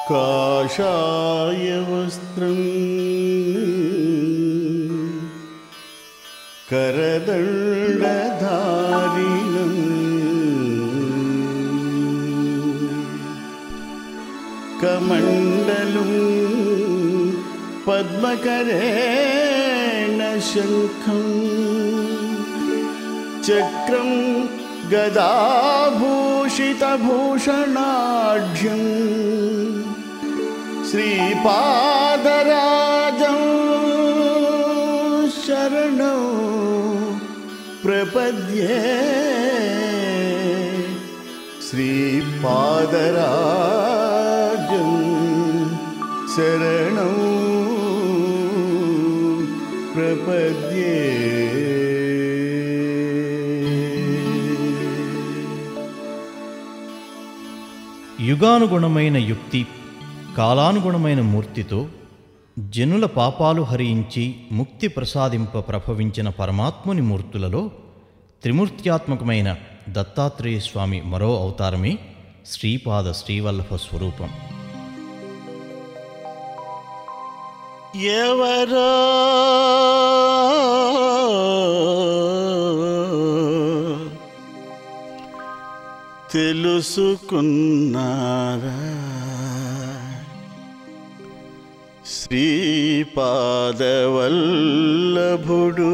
కాషాయవస్త్రం కరదండధారిణం కమండలం పద్మకరేణ శంఖం చక్రం గదాభూషితభూషణాఢ్యం శ్రీపాదరాజం శరణం ప్రపద్యే శ్రీపాదరాజం శరణం ప్రపద్యే యుగానుగుణమైన యుక్తి కాలానుగుణమైన మూర్తితో జనుల పాపాలు హరించి ముక్తి ప్రసాదింప ప్రభవించిన పరమాత్ముని మూర్తులలో త్రిమూర్త్యాత్మకమైన దత్తాత్రేయ స్వామి మరో అవతారమే శ్రీపాద శ్రీవల్లభ స్వరూపం ఎవరో తెలుసుకున్నారా శ్రీపాదవల్లభుడు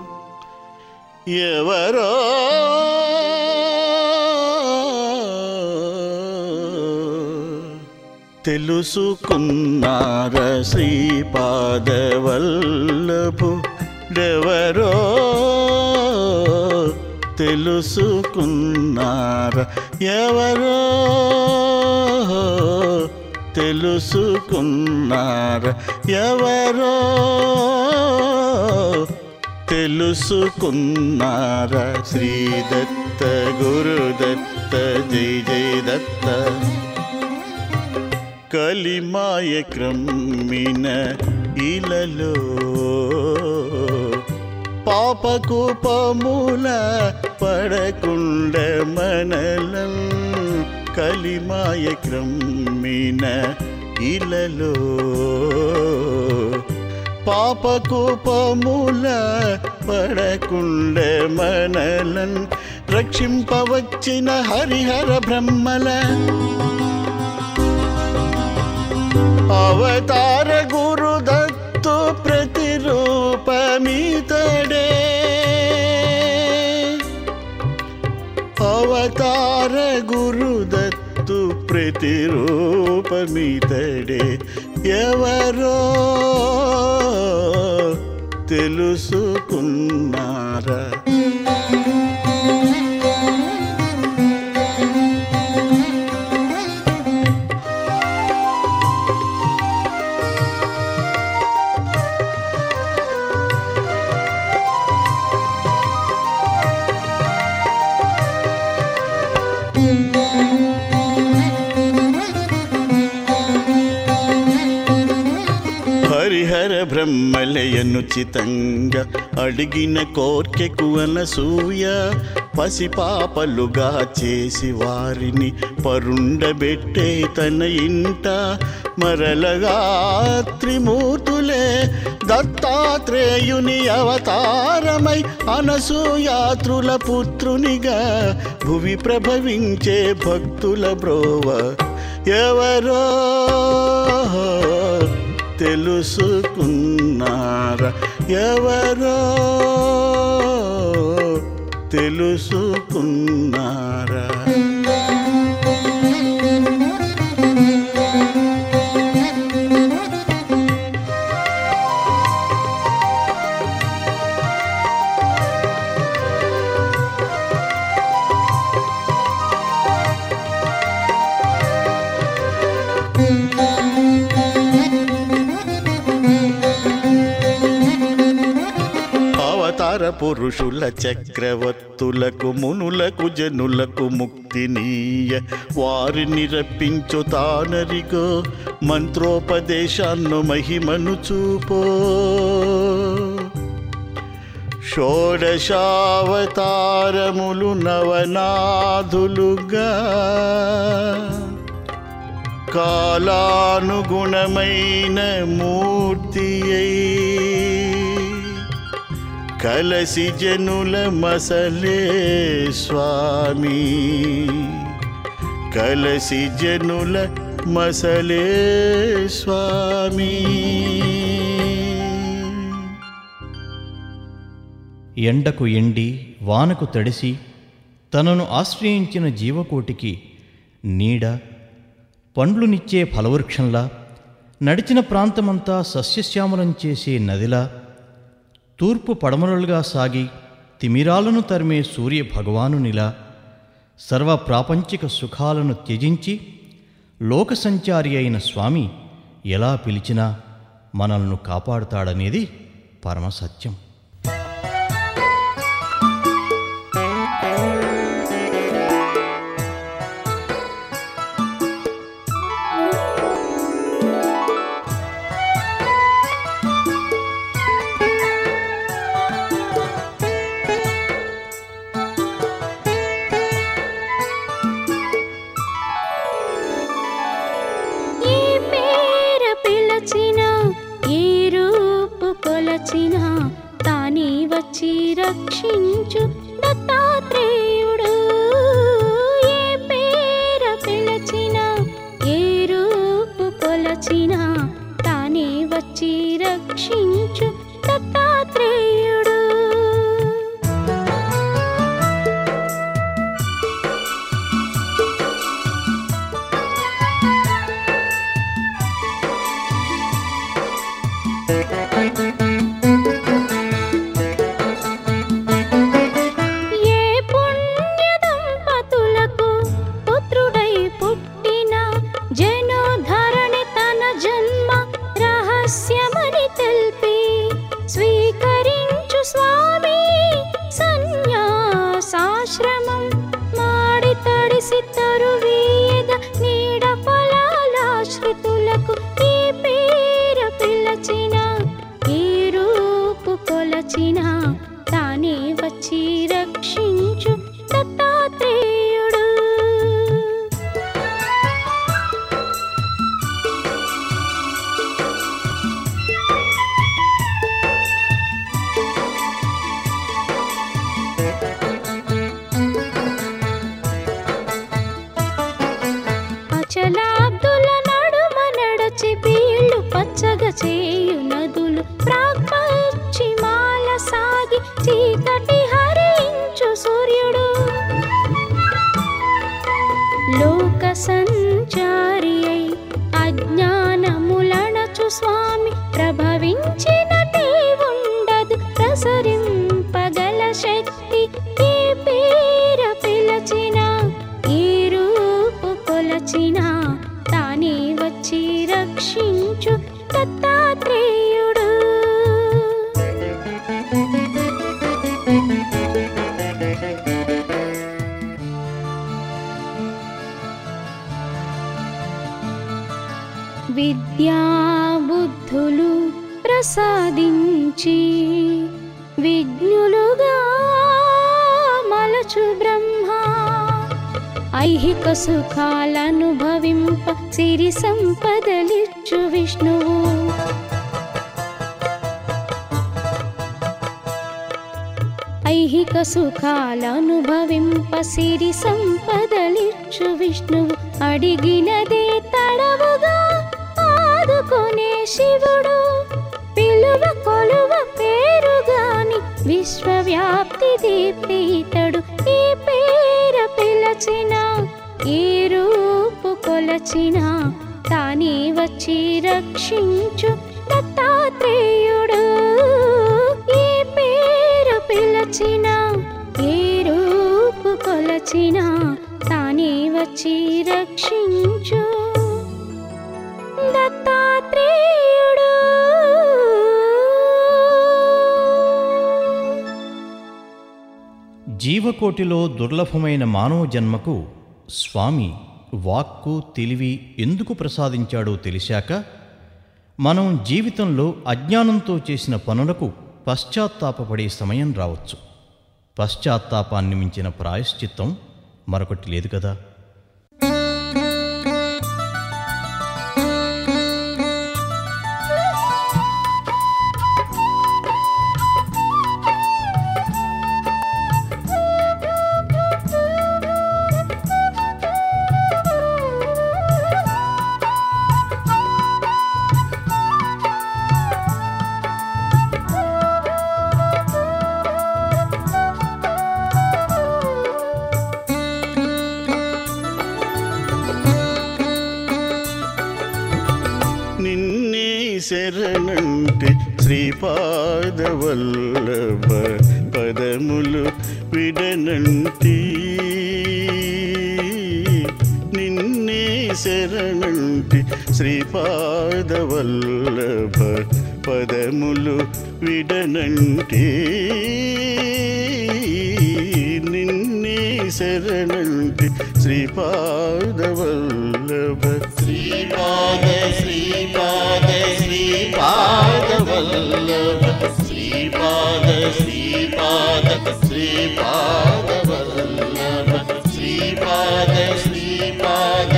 ఎవరో తెలుసుకున్నార శ్రీపాదవల్లభుడెవరో తెలుసుకున్నార ఎవరో తెలుసుకున్నార ఎవరో తెలుసుకున్నార శ్రీదత్త గురుదత్త జై జై దత్త కలిమాయ క్రమ్మిన ఇలలో పాపకూపముల పడకుండ మనలం కలిమాయ క్రమ్మిన ఇలలో పాపకూపముల పడకుండ మనలన్ రక్షింపవచ్చిన హరిహర బ్రహ్మల అవతార గురుదత్తు ప్రతిరూపమితడే అవతార గురుదత్తు ప్రతిరూపమితడే ఎవరో తెలుసుకున్నారా హరిహర బ్రహ్మలయనుచితంగా అడిగిన కోర్కెకు అనసూయ పసిపాపలుగా చేసి వారిని పరుండబెట్టే తన ఇంట మరలగా త్రిమూర్తులే దత్తాత్రేయుని అవతారమై అనసూయాత్రుల పుత్రునిగా భువి ప్రభవించే భక్తుల బ్రోవ ఎవరో తెలుసుకున్నారా ఎవరో తెలుసుకున్నారా అవతార పురుషుల చక్రవర్తులకు మునులకు జనులకు ముక్తినీయ వారిని రప్పించు తానరిగో మంత్రోపదేశాన్ని మహిమను చూపో షోడశావతారములు నవనాథులుగా కాలానుగుణమైన మూర్తి కలసి జనుల మసలే స్వామి కలసి జనుల మసలే స్వామి ఎండకు ఎండి వానకు తడిసి తనను ఆశ్రయించిన జీవకోటికి నీడ పండ్లునిచ్చే ఫలవృక్షంలా నడిచిన ప్రాంతమంతా సస్యశ్యామలం చేసే నదిలా తూర్పు పడమరలుగా సాగి తిమిరాలను తరిమే సూర్య భగవానునిలా సర్వ ప్రాపంచిక సుఖాలను త్యజించి లోక సంచారి అయిన స్వామి ఎలా పిలిచినా మనల్ని కాపాడుతాడనేది పరమసత్యం ఏ పేర పిలచిన ఏ రూపు కొలచిన తానే వచ్చి రక్షించు దత్తాత్రేయుడు ఏ పేర పిలచిన ఏ రూపు కొలచిన తానే వచ్చి రక్షించు దత్తాత్రేయుడు ఏ పుణ్య దంపతులకు పుత్రుడై పుట్టిన జనోధరణి తన జన్మ రహస్యమని తెలిపి స్వీకరించు స్వామి సన్యాసాశ్రమం మాడి తడిసి తరువీద నీడ ఫలాలాశ్రితులకు ఈ పేర పిలచిన ఈ రూపు కొలచిన తానే వచ్చి రక్షించు దత్తాత్రేయుడు అచలాబ్దుల నడుమ నడచి బీళ్ళు పచ్చగా చేయు నదులు ప్రాపశ్చిమాల సాగి చీకటి హరించు సూర్యుడు లోక సంచారి అయి అజ్ఞానములణచు స్వామి ప్రభవించినటే ఉండదు ప్రసరింపగల శక్తి ఏ పేర పిలచిన ఏ రూపు కొలచిన తానే వచ్చి రక్షించు దత్తాత్రేయుడు విద్యా బుద్ధులు ప్రసాదించి విజ్ఞులుగా మలచు బ్రహ్మ ఐహిక సుఖాలనుభవింప సిరి సంపదలిచ్చు విష్ణువు ఐహిక సుఖాలనుభవింప సిరి సంపదలిచ్చు విష్ణువు అడిగినదే తడవుగా ఆదుకునే శివుడు పిలువ కొలువ పేరుగాని విశ్వవ్యాప్తి దీప్తితడు ఈ పేర పిలచిన ఏ రూపు కొలచిన తానే వచ్చి రక్షించు దత్తాత్రేయుడు ఏ పేరు పిలచిన ఏ రూపు కొలచిన తానే వచ్చి రక్షించు దత్తాత్రేయుడు జీవకోటిలో దుర్లభమైన మానవ జన్మకు స్వామి వాక్కు తెలివి ఎందుకు ప్రసాదించాడో తెలిసాక మనం జీవితంలో అజ్ఞానంతో చేసిన పనులకు పశ్చాత్తాపపడే సమయం రావచ్చు పశ్చాత్తాపాన్ని మించిన ప్రాయశ్చిత్తం మరొకటి లేదు కదా శరణంటి శ్రీపాదవల్లభ పదములు విడనంటి నిన్నే శరణంటి శ్రీపాదవల్లభ పదములు విడనంటి నిన్నే శరణంటి శ్రీపాదవల్లభ శ్రీపాద శ్రీపాద శ్రీపాదవల్లభ శ్రీపాద శ్రీపాద శ్రీపాదవల్లభ శ్రీపాద శ్రీపాద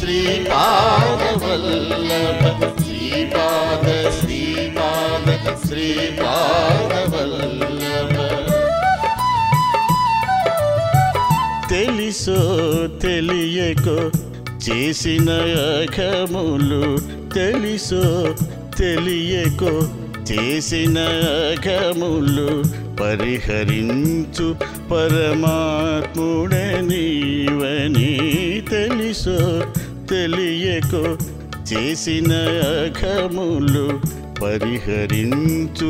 శ్రీపాదవల్లభ శ్రీపాద శ్రీపాద శ్రీపాదవల్లభ తెలిసో తెలియకో చేసిన అఘములు తెలిసో తెలియకో చేసిన అఘములు పరిహరించు పరమాత్ముడనీవని తెలుసో తెలియకో చేసిన అఘములు పరిహరించు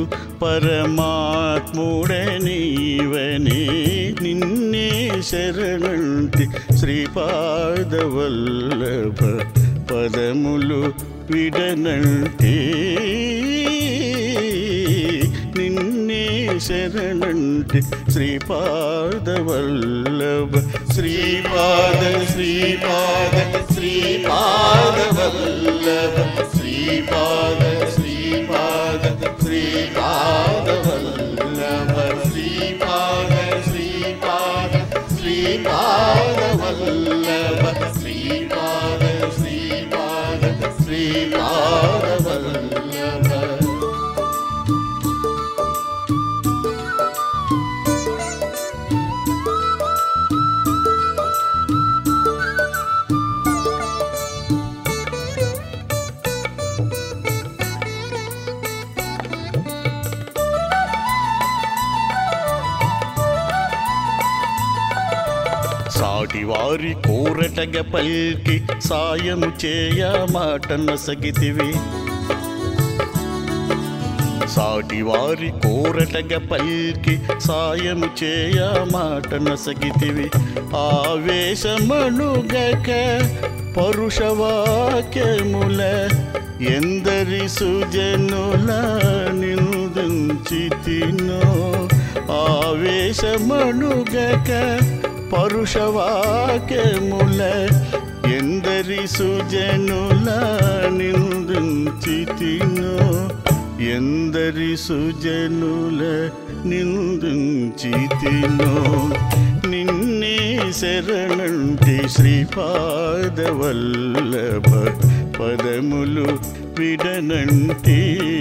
పరమాత్ముడనీవని నిన్నే శరణంటి శ్రీపాదవల్లభ పదములు విడనంటే నిన్నే శరణంటి శ్రీపాదవల్లభ శ్రీపాద శ్రీపాద శ్రీపాదవల్లభ శ్రీపాద శ్రీపాద శ్రీపాదవల్లభ శ్రీపాద శ్రీపాద శ్రీపాదవల్లభ శ్రీపాద శ్రీపాద శ్రీపాదవల్లభ సాటివారి కోరటగ పల్కి సాయము చేయ మాట నసగితివి సాటివారి కోరటగ పల్కి సాయము చేయ మాట నసగితివి ఆవేశమనుగక పరుషవాక్యముల ఎందరి సుజనుల నిందించి తినో ఆవేశమనుగక పరుషవాక్యముల ఎందరి సుజనుల నిందించి తినో ఎందరి సుజనుల నిందించి తినో నిన్నే శరణంటి శ్రీపాదవల్లభ పదములు విడనంటి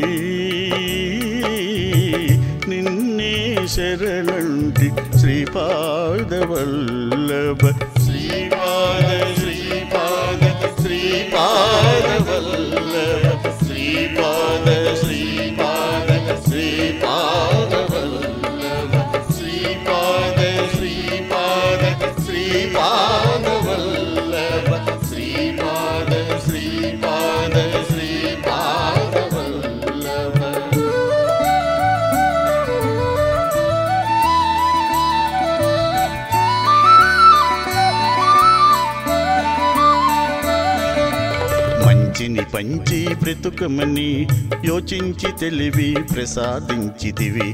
నిన్నే శరణంటి శ్రీపాదవల్లభ శ్రీపాద శ్రీపాద శ్రీపాదవల్లభ శ్రీపాద శ్రీపాద శ్రీపాదవల్లభ శ్రీపాద శ్రీపాద శ్రీపాదవల్లభ శ్రీపాద శ్రీపాద శ్రీపాదవల్లభ మంచిని పంచి బ్రతుకమని యోచించి తెలివి ప్రసాదించితివి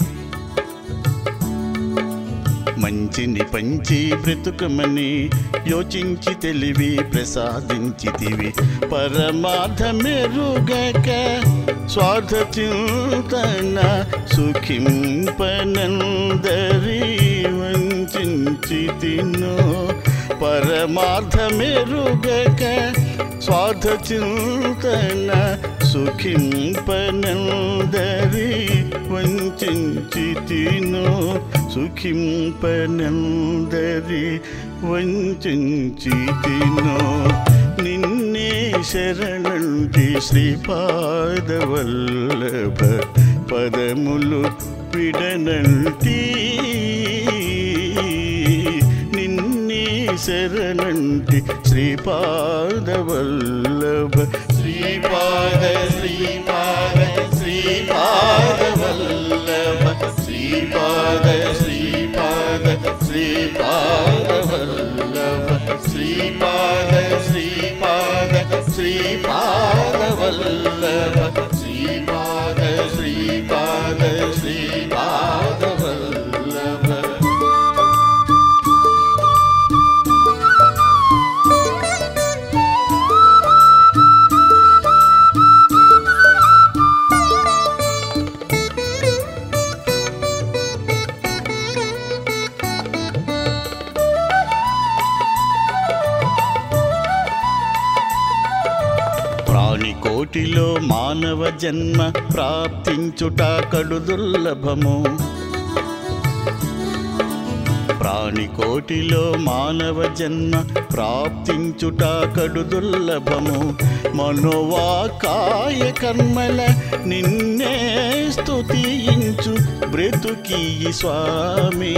మంచిని పంచి బ్రతుకమని యోచించి తెలివి ప్రసాదించితివి పరమార్థమెరుగక స్వార్థ చింతన సుఖింపనందరి వంచి తినో పరమార్థమెరుగక స్వార్థ చింతన సుఖింపనందరి వంచి తినో సుఖింపనందరి వంచి తినో నిన్నే శరణంటి శ్రీపాదవల్లభ పదములు విడనంటి నిన్నే శరణంటి శ్రీపాదవల్లభ శ్రీపాద శ్రీపాద కోటిలో మానవ జన్మ ప్రాప్తించుట కడు దుర్లభము ప్రాణి కోటిలో మానవ జన్మ ప్రాప్తించుట కడు దుర్లభము మనోవాకాయ కర్మల నిన్నే స్తుతించు బ్రతుకి స్వామి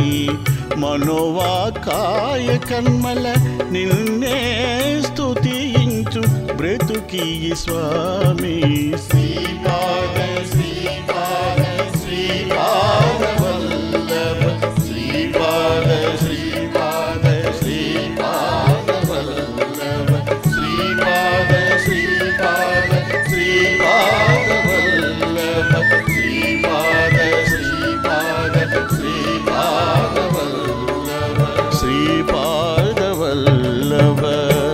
మనోవాకాయ కర్మల నిన్నే స్తుతించు బ్రతుకి స్వామి శ్రీపాద శ్రీపాద శ్రీపాద వల్లభ శ్రీపాద శ్రీపాద శ్రీపాద వల్లభ శ్రీపాద శ్రీపాద శ్రీపాద వల్లభ శ్రీపాద శ్రీపాద శ్రీపాద వల్లభ శ్రీపాద వల్లభ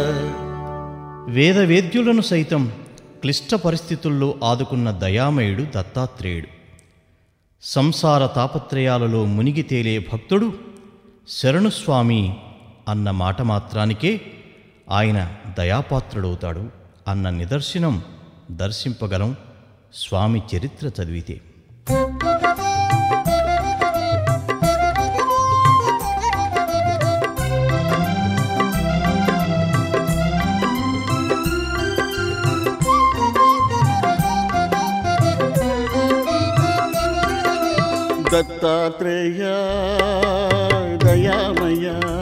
వేద వేద్యులను సైతం క్లిష్ట పరిస్థితుల్లో ఆదుకున్న దయామయుడు దత్తాత్రేయుడు సంసార తాపత్రయాలలో మునిగి తేలే భక్తుడు శరణు స్వామి అన్న మాట మాత్రానికే ఆయన దయాపాత్రుడవుతాడు అన్న నిదర్శనం దర్శింపగలం స్వామి చరిత్ర చదివితే దత్తాత్రేయ దయామయ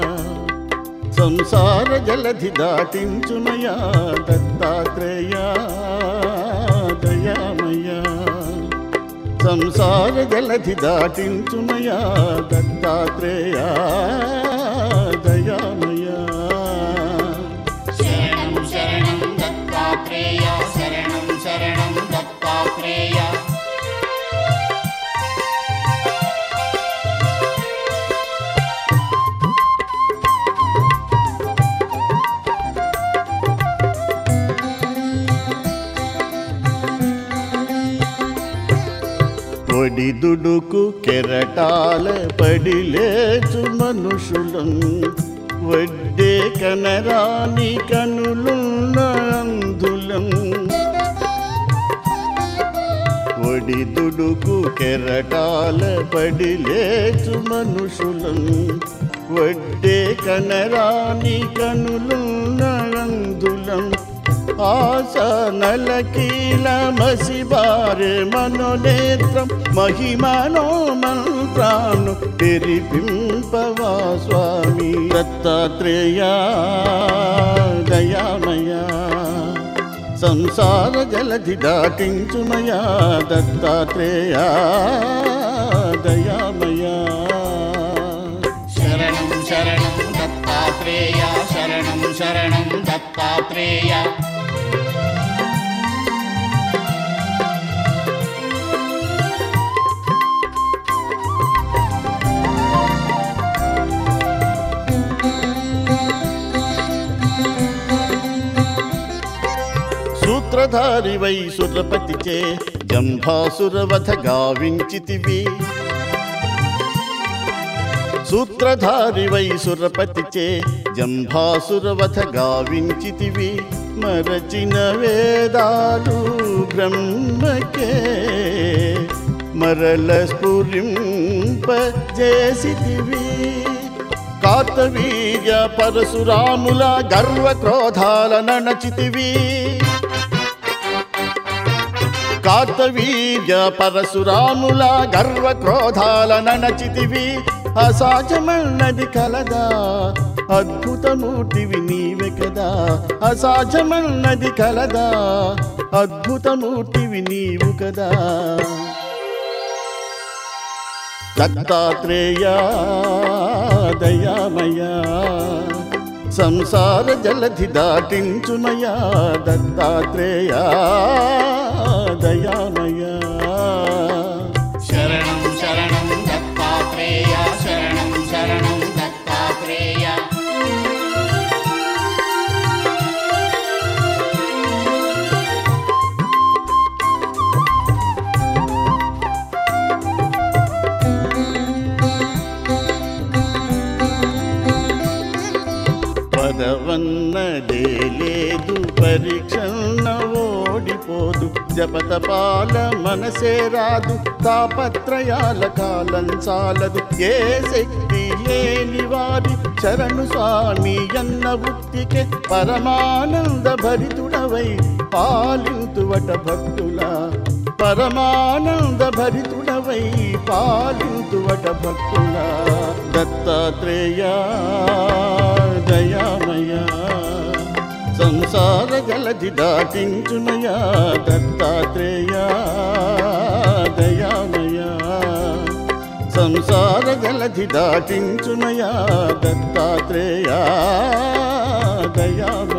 సంసార జలధి దాటించుమయా దత్తాత్రేయ దయామయ సంసార జలధి దాటించుమయా దత్తాత్రేయ దయామయ శరణం శరణం దత్తాత్రేయ శరణం శరణం దత్తాత్రేయ ఒడిదుడుకు కెరటాల పడిలేచు మనుషులం వడ్డే కనరాని కనులున్న అందులం ఒడిదుడుకు కెరటాల పడిలేచు మనుషులం వడ్డే కనరాని కనులున్న అందులం ఆశ నలకీల మసిబారే మనోనేత్రం మహిమనో మంత్రాను తెరిపింపవా స్వామి దత్తాత్రేయ దయామయ సంసార జలధి దాటించుమయా దత్తాత్రేయ దయామయ శరణం శరణం దత్తాత్రేయ శరణం శరణం దత్తాత్రేయ సూత్రధారి వై సురపతిచే జంభాసురవధ గావించితివి సూత్రధారి వై సురపతిచే జంభాసురవధ గావించితివి మరచిన వేదాలు బ్రహ్మకే మరల స్ఫురింప చేసితివి కార్తవీర్య పరశురాముల గర్వ క్రోధాల నణచితివి కార్తవీర్య పరశురాముల గర్వ క్రోధాల నణచితివి అసాధ్యమన్నది కలదా అద్భుతమూర్తివి నీవే కదా అసాధ్యమన్నది కలదా అద్భుతమూర్తివి నీవు కదా దత్తాత్రేయ దయామయ సంసార జలధి దాటించుమయా దత్తాత్రేయ దయామయ శరణం శరణం దత్తాత్రేయ శరణం శరణం దత్తాత్రేయ పదవన్నదే లేదు పరీక్షణ ఓడిపోతివి పోదు జపతపాల మనసే రాదు తాపత్రయాల కాలం చాలదు ఏ శక్తి లేని వారి శరణు స్వామి అన్న వృత్తికే పరమానంద భరితుడవై పాలింతువట భక్తుల పరమానంద భరితుడవై పాలింతువట భక్తుల దత్తాత్రేయ దయామయ సంసార జలధి దాటించునయా దత్తాత్రేయ దయామయ సంసార జలధి దాటించునయా దత్తాత్రేయ దయామయ